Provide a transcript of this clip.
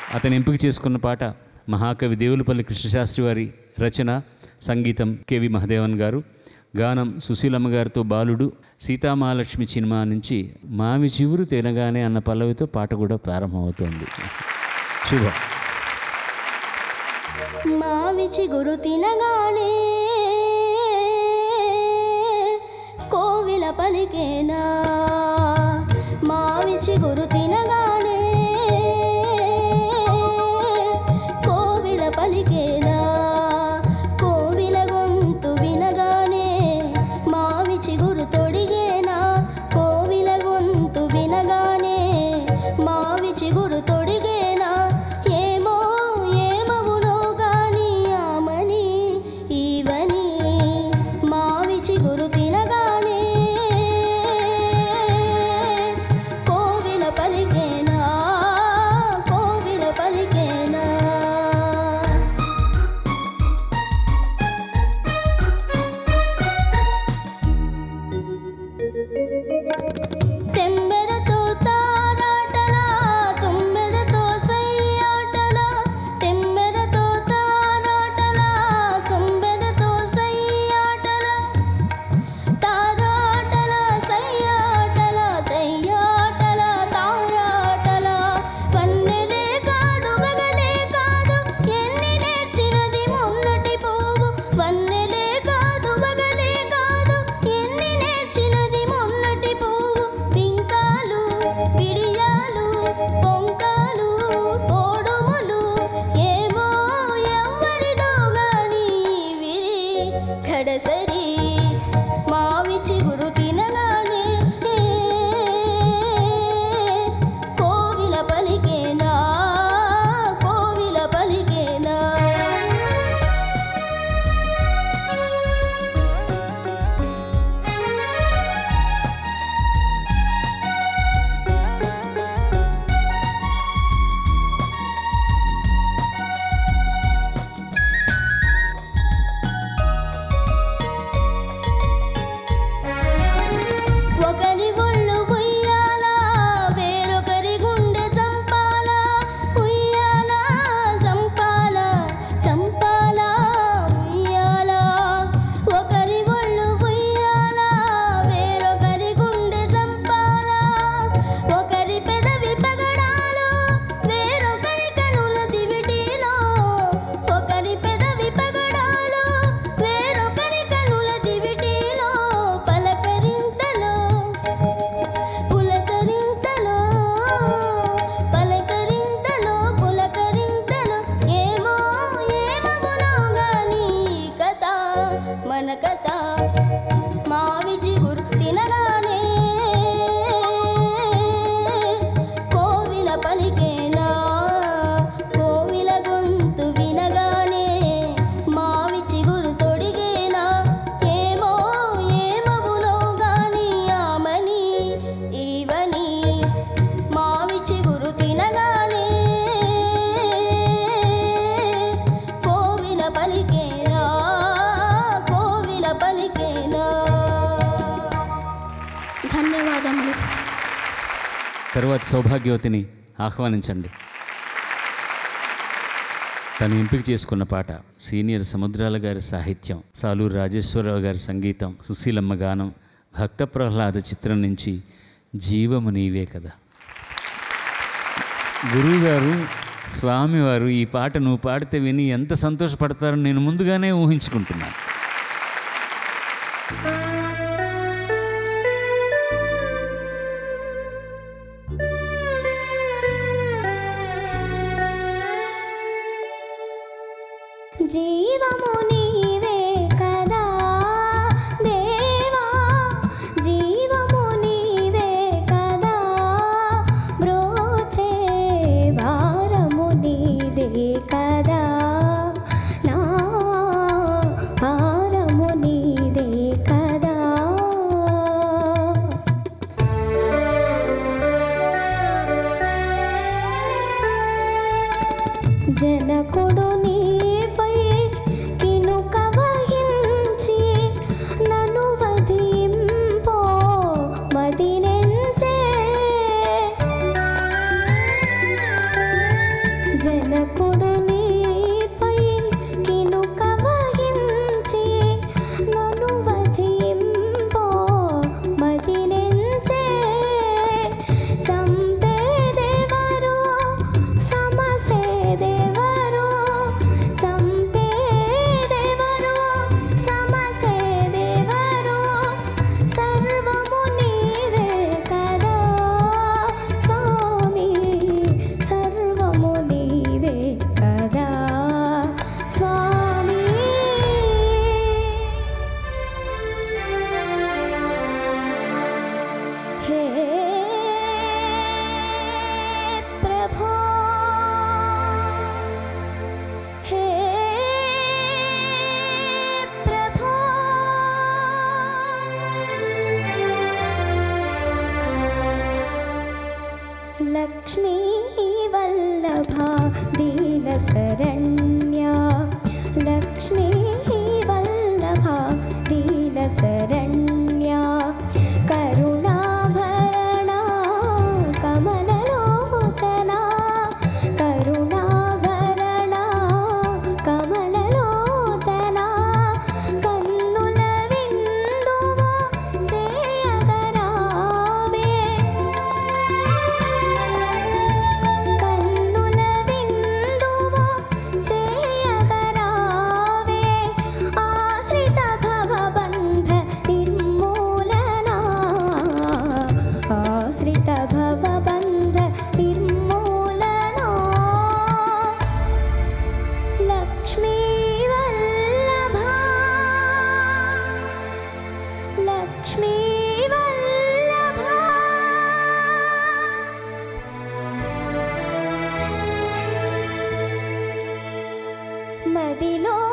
అతను ఎంపిక చేసుకున్న పాట మహాకవి దేవులపల్లి కృష్ణశాస్త్రి వారి రచన సంగీతం కెవి మహదేవన్ గారు గానం సుశీలమ్మ గారితో బాలుడు సీతామహాలక్ష్మి సినిమా నుంచి మావి చివురు తినగానే అన్న పల్లవితో పాట కూడా ప్రారంభమవుతోంది శుభం మావి చిగురు తినగానే కోవిల పలికేనా మావి చిగురు తినగానే కోవిల పలికేనా కోవిల గొంతు వినగానే మావి చిగురు తొడిగేనా కోవిల గొంతు వినగానే మావి చిగురు తొడిగేనా ఏమో ఏమవునో గాని ఆమని ఈవని మావి చిగురు తినగానే కోవిల పలికేనా కోవిల పలికేనా తెమ్మెరతో తారాటలా తుమ్మెదతో సయ్యాటలా తెమ్మెరతో తారాటలా తుమ్మెదతో సయ్యాటలా తారాటలా సయ్యాటలా సయ్యాటలా తారాటలా వన్నెలే కాదు వగలే కాదు ఎన్ని నేర్చినది మొన్నటి పోవు వన్నెలే కాదు వగలే కాదు ఎన్ని నేర్చినది మొన్నటి పోవు పింకాలు పిడియాలు పొంకాలు పోడుములు ఏమో ఎవ్వరిదో గాని విరి కడసరి మావి చిగురు తినగానే కోవిల పలికేనా కోవిల పలికేనా ఒకరి ఒళ్ళు ఉయ్యాల వేరొకరి గుండె చంపాల ఉయ్యాల చంపాల చంపాల ఉయ్యాల ఒకరి ఒళ్ళు ఉయ్యాల వేరొకరి గుండె చంపాల ఒకరి పెదవి పగడాలు వేరొకరి కనుల దివిటీలో ఒకరి పెదవి పగడాలు వేరొకరి కనుల దివిటీలో పలకరింతలో పులకరింతలో పలకరింతలో పులకరింతలో ఏమో ఏమవునో గాని ఈ కథ మన కథ మావి జిగురు తినగానే కోవిల పలికేనా కోవిల గొంతు వినగానే మావి చిగురు తొడిగేనా ఏమో ఏమవునో గాని ఆమని ఈవని మావి చిగురు తినగానే కోవిల పలికేనా కోవిల పలికేనా ధన్యవాదములు తర్వాత సౌభాగ్యవతిని ఆహ్వానించండి తను ఎంపిక చేసుకున్న పాట సీనియర్ సముద్రాల గారి సాహిత్యం సాలూరు రాజేశ్వరరావు గారి సంగీతం సుశీలమ్మ గానం భక్త ప్రహ్లాద చిత్రం నుంచి జీవము నీవే కదా గురువుగారు స్వామివారు ఈ పాట నువ్వు పాడితే విని ఎంత సంతోషపడతారో నేను ముందుగానే ఊహించుకుంటున్నాను జీవము నీవే కదా దేవా జీవము నీవే కదా బ్రోచే భారము నీదే కదా నా భారము నీదే కదా జనకుడు నీపై కినుక వహించి నన్ను వధింపో మదినెంచే జనకుడు నీపై కినుక వహించి నన్ను వధింపో మదినెంచే చంపేదెవరు సమసేదెవరు చంపేదెవరు సమసేదెవరు సర్వము నీవే కదా స్వామి సర్వము నీవే కదా స్వామి హే ప్రభో హే ప్రభో లక్ష్మీ వల్లభా దీన శరణ్యా లక్ష్మీ వల్లభా దీన శరణ్యా కరుణాభరణ కమలలోచన కరుణాభరణ కమలలోచన కన్నుల విందువ చేయగరావే కన్నుల విందువ చేయగరావే ఆశ్రిత భవబంధ నిర్మూలనా ఆశ్రిత భవబంధ నిర్మూలనా లక్ష్మీ వల్లభా లక్ష్మీ వల్లభా మదిలో